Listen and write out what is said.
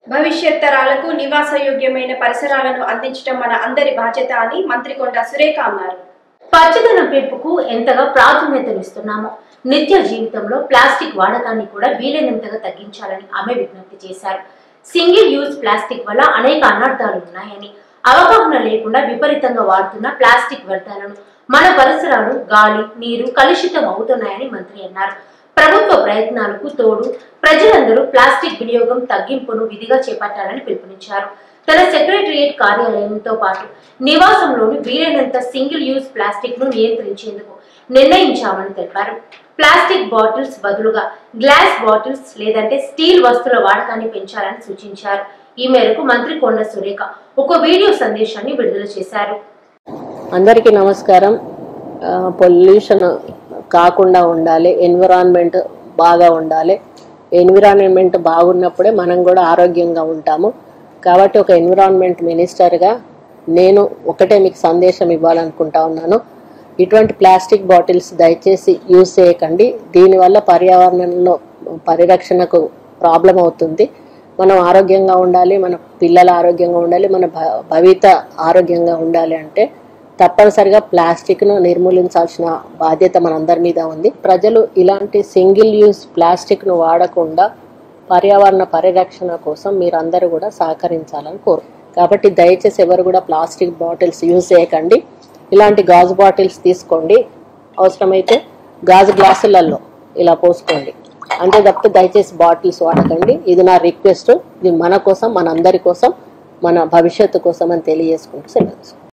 భవిష్యత్ తరాలకు నివాసయోగ్యమైన పరిసరాలను అందించడం మన అందరి బాధ్యత అని మంత్రి కొండ సురేఖ అన్నారు పచ్చదనం పెంపుకు ఎంతగా ప్రాధాన్యతనిస్తున్నామో నిత్య జీవితంలో ప్లాస్టిక్ వాడకాన్ని కూడా వీలైనంతగా తగ్గించాలని ఆమె విజ్ఞప్తి చేశారు సింగిల్ యూజ్ ప్లాస్టిక్ వల్ల అనేక అనర్థాలు ఉన్నాయని అవగాహన లేకుండా విపరీతంగా వాడుతున్న ప్లాస్టిక్ వ్యర్థాలను మన పరిసరాలు గాలి నీరు కలుషితం అవుతున్నాయని మంత్రి అన్నారు ప్రభుత్వ ప్రయత్నాలకు తోడు ప్రజలందరూ ప్లాస్టిక్ వినియోగం తగ్గింపును విధిగా చేపట్టాలని పిలుపునిచ్చారు తన సెక్రటరియట్ కార్యాలయంతో పాటు నివాసంలోని వీలైనంత సింగిల్ యూజ్ ప్లాస్టిక్ ను నియంత్రించేందుకు నిర్ణయించామని తెలిపారు ప్లాస్టిక్ బాటిల్స్ బదులుగా గ్లాస్ బాటిల్స్ లేదంటే స్టీల్ వస్తువుల వాడకాన్ని పెంచాలని సూచించారు ఈ మేరకు మంత్రి కొండ సురేఖ ఒక వీడియో సందేశాన్ని విడుదల చేశారు అందరికీ నమస్కారం పొల్యూషన్ కాకుండా ఉండాలి ఎన్విరాన్మెంట్ బాగా ఉండాలి ఎన్విరాన్మెంట్ బాగున్నప్పుడే మనం కూడా ఆరోగ్యంగా ఉంటాము కాబట్టి ఒక ఎన్విరాన్మెంట్ మినిస్టర్గా నేను ఒకటే మీకు సందేశం ఇవ్వాలనుకుంటా ఉన్నాను ఇటువంటి ప్లాస్టిక్ బాటిల్స్ దయచేసి యూజ్ చేయకండి దీనివల్ల పర్యావరణంలో పరిరక్షణకు ప్రాబ్లం అవుతుంది మనం ఆరోగ్యంగా ఉండాలి మన పిల్లల ఆరోగ్యంగా ఉండాలి మన భ- భవిత ఆరోగ్యంగా ఉండాలి అంటే తప్పనిసరిగా ప్లాస్టిక్ను నిర్మూలించాల్సిన బాధ్యత మనందరి మీద ఉంది ప్రజలు ఇలాంటి సింగిల్ యూజ్ ప్లాస్టిక్ను వాడకుండా పర్యావరణ పరిరక్షణ కోసం మీరందరూ కూడా సహకరించాలని కోరు కాబట్టి దయచేసి ఎవరు కూడా ప్లాస్టిక్ బాటిల్స్ యూజ్ చేయకండి ఇలాంటి గాజు బాటిల్స్ తీసుకోండి అవసరమైతే గాజు గ్లాసులలో ఇలా పోసుకోండి అంతే తప్పితే దయచేసి బాటిల్స్ వాడకండి ఇది నా రిక్వెస్ట్ ఇది మన కోసం మన అందరి కోసం మన భవిష్యత్తు కోసం అని తెలియజేసుకుంటూ సెలవు